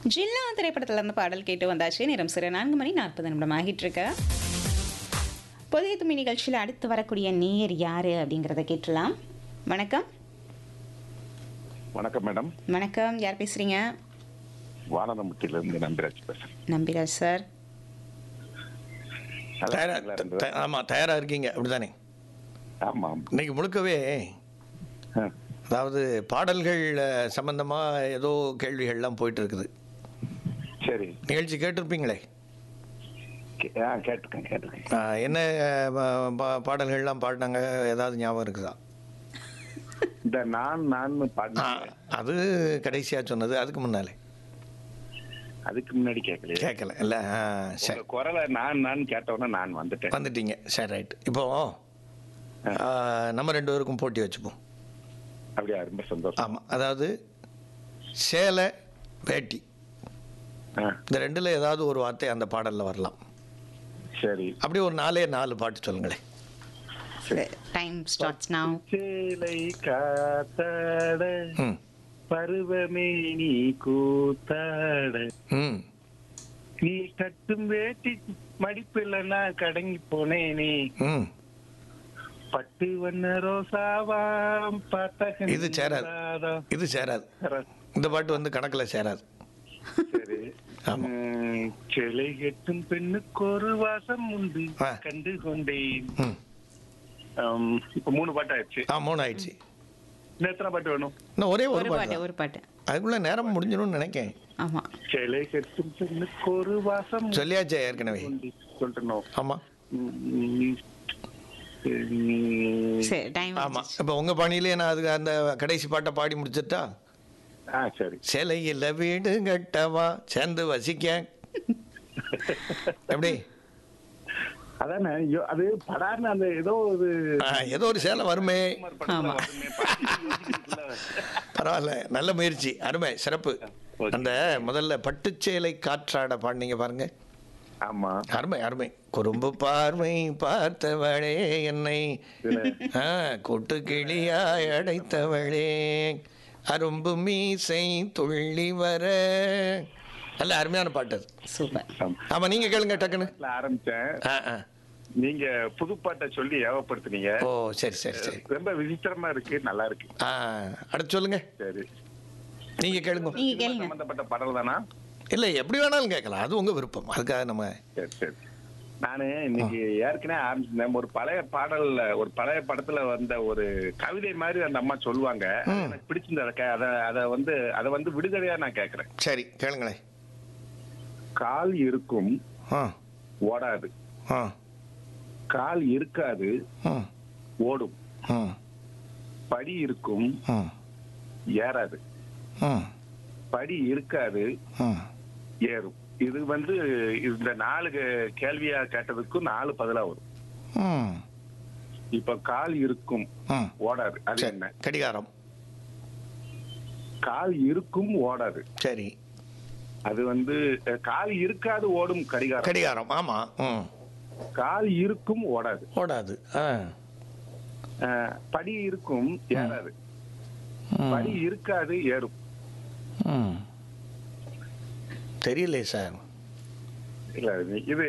ஜில்லா திரைப்படத்துல இருந்து பாடல் கேட்டு வந்தாச்சு நேரம் சிறு நான்கு மணி நாற்பது நிமிடம் ஆகிட்டு இருக்க புதிய தும்மி நிகழ்ச்சியில் அடுத்து வரக்கூடிய நேயர் யாரு அப்படிங்கிறத கேட்டலாம் வணக்கம் வணக்கம் மேடம் வணக்கம் யார் பேசுறீங்க வானரமுட்டில இருந்து நம்பிராஜ் பேசுறேன் நம்பிராஜ் சார் நல்லா தயாரா இருக்கீங்களா ரெண்டு த- ஆமா தயாரா இருக்கீங்க அப்படிதானே பேரும்? ஆமா ஆமா. இன்னைக்கு முழுக்கவே ஆ, அதாவது பாடல்கள் அஹ், சம்பந்தமா ஏதோ கேள்விகள்லாம் போயிட்டு இருக்குது சரி நிகழ்ச்சி கேட்டிருப்பீங்களே கே- ஆ கேட்டிருக்கேன் கேட்டிருக்கேன் அஹ், என்ன அஹ், பா- பா- பாடல்கள்லாம் பாடினாங்க ஏதாவது ஞாபகம் இருக்குதா இந்த நான் நான் ஆ, பாடினேன் அது கடைசியா சொன்னது அதுக்கு முன்னாலே அதுக்கு முன்னாடி கேட்கலையே கேட்கல இல்ல ஆ, சரி உங்க குரலை நான் நான் கேட்டவுடனே நான் வந்துட்டேன் வந்துட்டீங்க சரி ரைட் இப்போ ஆ, நம்ம ரெண்டு பேருக்கும் போட்டி வச்சுப்போம் அப்படியா ரொம்ப சந்தோஷம் ஆமாம் அதாவது சேலை வேட்டி ஆ, இந்த ரெண்டில் ஏதாவது ஒரு வார்த்தை அந்த பாடலில் வரலாம் சரி அப்படி ஒரு நாலே நாலு பாட்டு சொல்லுங்களேன் டைம் ஸ்டார்ட்ஸ் நவ் சேலை காத்தாட ம் பருவமே நீ கூத்தாட ம் நீ கட்டும் வேட்டி மடிப்பில் நான் கடங்கி போனேனே ம் பட்டு வண்ண ரோசாவாம் பார்த்த இது சேராது. இது சேராது இந்த பாட்டு வந்து கணக்கில் சேராது சரி ஆமா. உம், சிலை கட்டும் பெண்ணுக்கு ஒரு வாசம் உண்டு ஆ. கண்டு கொண்டேன் ம் ஆம், இப்ப மூணு பாட்டு ஆயிடுச்சு ஆ மூணு ஆயிடுச்சு இன்னும் எத்தனை பாட்டு வேணும் இன்னும் ஒரே ஒரு ஒரு பாட்டு பாட்டு தான். ஒரு பாட்டு அதுக்குள்ள நேரம் முடிஞ்சிடும்னு நினைக்கேன் ஆமா சிலை கட்டும் பெண்ணுக்கு ஒரு வாசம் உண்டு சொல்லியாச்சே ஏற்கனவே சொல்லணும் ஆமாம் சரி டைம் ஆமாம் இப்போ உங்கள் பாணியிலே நான் அதுக்கு அந்த கடைசி பாட்டை பாடி முடிச்சிட்டா ஆ சரி சிலையில் வீடு கட்டவா சேர்ந்து வசிக்க எப்படி அதானே ஐயோ, அது படார்னு அந்த ஏதோ ஒரு ஆ, ஏதோ ஒரு சேலை வருமே குமார் படத்துல ஆமா. வருமே, பாட்டு பரவாயில்ல நல்ல முயற்சி அருமை சிறப்பு ஓகே. அந்த முதல்ல பட்டுச்சேலை காற்றாட பாடினீங்க பாருங்க ஆமா அருமை அருமை குறும்பு பார்வை பார்த்தவளே என்னை ஆ, கூட்டு கிளியாய் அடைத்தவளே அரும்பு மீசை துள்ளி வர நல்ல அருமையான பாட்டு அது சூப்பர் ஆமா நீங்க கேளுங்க டக்குன்னு பாட்டுல ஆரம்பிச்சேன் ஆ ஆ நீங்க புதுப்பாட்டை சொல்லி ஏவப்படுத்துனீங்க ஓ சரி சரி சரி ரொம்ப விசித்திரமா இருக்கு நல்லா இருக்கு ஆ அடுத்து சொல்லுங்க சரி நீங்க கேளுங்க நீங்க சினிமா கேளுங்க சம்பந்தப்பட்ட பாடல் தானா இல்லை எப்படி வேணாலும் கேட்கலாம் அது உங்க விருப்பம் அதுக்காக நம்ம சரி சரி நானு இன்னைக்கு ஏற்கனவே ஆரம்பிச்சிருந்தேன் ஒரு பழைய பாடல்ல ஒரு பழைய படத்துல வந்த ஒரு கவிதை மாதிரி அந்த அம்மா சொல்லுவாங்க அது எனக்கு பிடிச்சிருந்த அத கே- அத அத வந்து அத வந்து விடுதலையா நான் கேக்குறேன் சரி கேளுங்களேன் கால் இருக்கும் ஆ ஓடாது ஆ கால் இருக்காது ஆ ஓடும் ஆ படி இருக்கும் ஆ ஏறாது ஆ படி இருக்காது ஆ ஏறும் இது வந்து இந்த நாலு கே- கேள்வியா கேட்டதுக்கும் நாலு பதிலா வரும் ம் இப்ப கால் இருக்கும் ம் ஓடாது அது சரி என்ன கடிகாரம் கால் இருக்கும் ஓடாது சரி அது வந்து அஹ், கால் இருக்காது ஓடும் கடிகாரம் கடிகாரம் ஆமா ம் கால் இருக்கும் ஓடாது ஓடாது ஆ அஹ், படி இருக்கும் ஏறாது ம். படி இருக்காது ஏறும் ம் தெரியலையே சார் இல்ல இது